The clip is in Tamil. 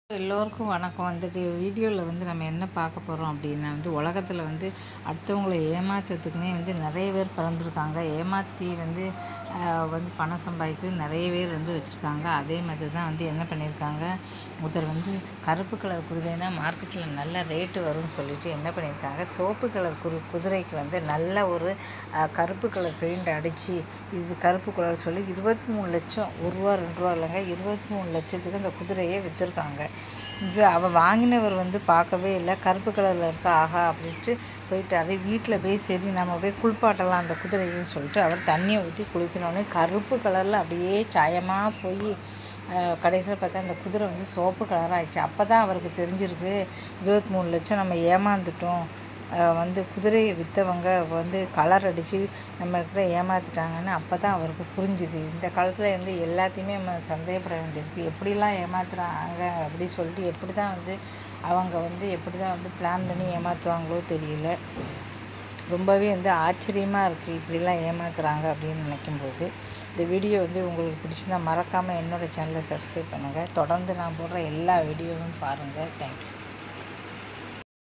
எல்லோருக்கும் வணக்கம் வந்துட்டு வீடியோவில் வந்து நம்ம என்ன பார்க்க போகிறோம் அப்படின்னா வந்து உலகத்தில் வந்து அடுத்தவங்களை ஏமாத்துறதுக்குனே வந்து நிறைய பேர் பிறந்திருக்காங்க ஏமாற்றி வந்து ஆஹ், வந்து பணம் சம்பாதிக்கிறது நிறைய பேர் வந்து வச்சுருக்காங்க அதே மாதிரி தான் வந்து என்ன பண்ணியிருக்காங்க ஒருத்தர் வந்து கருப்பு கலர் குதிரைனா மார்க்கெட்டில் நல்ல ரேட்டு வரும்னு சொல்லிட்டு என்ன பண்ணியிருக்காங்க சோப்பு கலர் குரு குதிரைக்கு வந்து நல்ல ஒரு ஆஹ், கருப்பு கலர் பெயிண்ட் அடித்து இது கருப்பு கலர் சொல்லி இருபத்தி மூணு லட்சம் ஒரு ரூபா ரெண்டு ரூபா இல்லைங்க இருபத்தி மூணு லட்சத்துக்கு அந்த குதிரையை விற்றுருக்காங்க இப்போ அவள் வாங்கினவர் வந்து பார்க்கவே இல்லை கருப்பு கலரில் இருக்க ஆஹா அப்படின்ட்டு போயிட்டாரு வீட்டில் போய் சரி நம்ம போய் குளிப்பாட்டலாம் அந்த குதிரைன்னு சொல்லிட்டு அவர் தண்ணியை ஊற்றி குளிப்பினோடனே கருப்பு கலரில் அப்படியே சாயமாக போய் கடைசியில் பார்த்தா அந்த குதிரை வந்து சோப்பு கலராக ஆயிடுச்சு அப்போ தான் அவருக்கு தெரிஞ்சிருக்கு இருபத்தி மூணு லட்சம் நம்ம ஏமாந்துட்டோம் அஹ் வந்து குதிரையை விற்றவங்க வந்து கலர் அடித்து நம்மக்கிட்ட ஏமாற்றிட்டாங்கன்னு அப்போ தான் அவருக்கு புரிஞ்சுது இந்த காலத்தில் வந்து எல்லாத்தையுமே நம்ம சந்தேகப்பட வேண்டியிருக்கு எப்படிலாம் ஏமாத்துறாங்க அப்படி சொல்லிட்டு எப்படி தான் வந்து அவங்க வந்து எப்படி தான் வந்து பிளான் பண்ணி ஏமாற்றுவாங்களோ தெரியல ரொம்பவே வந்து ஆச்சரியமாக இருக்குது இப்படிலாம் ஏமாத்துறாங்க அப்படின்னு நினைக்கும்போது இந்த வீடியோ வந்து உங்களுக்கு பிடிச்சிருந்தா மறக்காமல் என்னோடய சேனலை சப்ஸ்கிரைப் பண்ணுங்கள் தொடர்ந்து நான் போடுற எல்லா வீடியோவும் பாருங்கள் தேங்க்யூ